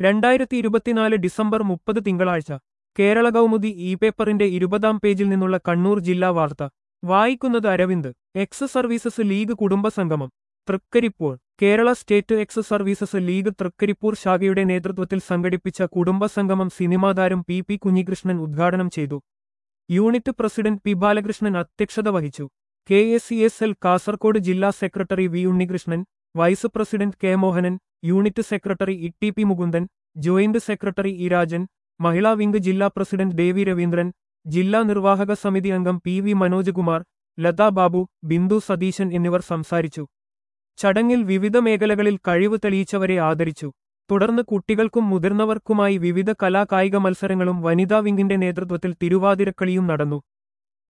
രണ്ടായിരത്തി ഇരുപത്തിനാല് ഡിസംബർ മുപ്പത് തിങ്കളാഴ്ച കേരള കൗമുദി ഇ പേപ്പറിന്റെ ഇരുപതാം പേജിൽ നിന്നുള്ള കണ്ണൂർ ജില്ലാ വാർത്ത വായിക്കുന്നത് അരവിന്ദ് എക്സ് സർവീസസ് ലീഗ് കുടുംബ സംഗമം Trikaripur Kerala state ex services league Trikaripur ശാഖയുടെ നേതൃത്വത്തിൽ സംഘടിപ്പിച്ച കുടുംബ സംഗമം സിനിമാതാരം പി പി കുഞ്ഞികൃഷ്ണൻ ഉദ്ഘാടനം ചെയ്തു യൂണിറ്റ് പ്രസിഡന്റ് പി ബാലകൃഷ്ണൻ അധ്യക്ഷത വഹിച്ചു K S C S L Kasaragod ജില്ലാ secretary V Unnikrishnan vice president K Mohanan unit secretary E T P Mukundan joint secretary E Rajan Mahila wing ജില്ലാ പ്രസിഡന്റ് ദേവി രവീന്ദ്രൻ ജില്ലാ നിർവാഹക സമിതി അംഗം പി വി മനോജ് കുമാർ ലതാ ബാബു ബിന്ദു സതീശൻ എന്നിവർ സംസാരിച്ചു ചടങ്ങിൽ വിവിധ മേഖലകളിൽ കഴിവ് തെളിയിച്ചവരെ ആദരിച്ചു തുടർന്ന് കുട്ടികൾക്കും മുതിർന്നവർക്കുമായി വിവിധ കലാകായിക മത്സരങ്ങളും വനിതാ വിംഗിന്റെ നേതൃത്വത്തിൽ തിരുവാതിരക്കളിയും നടന്നു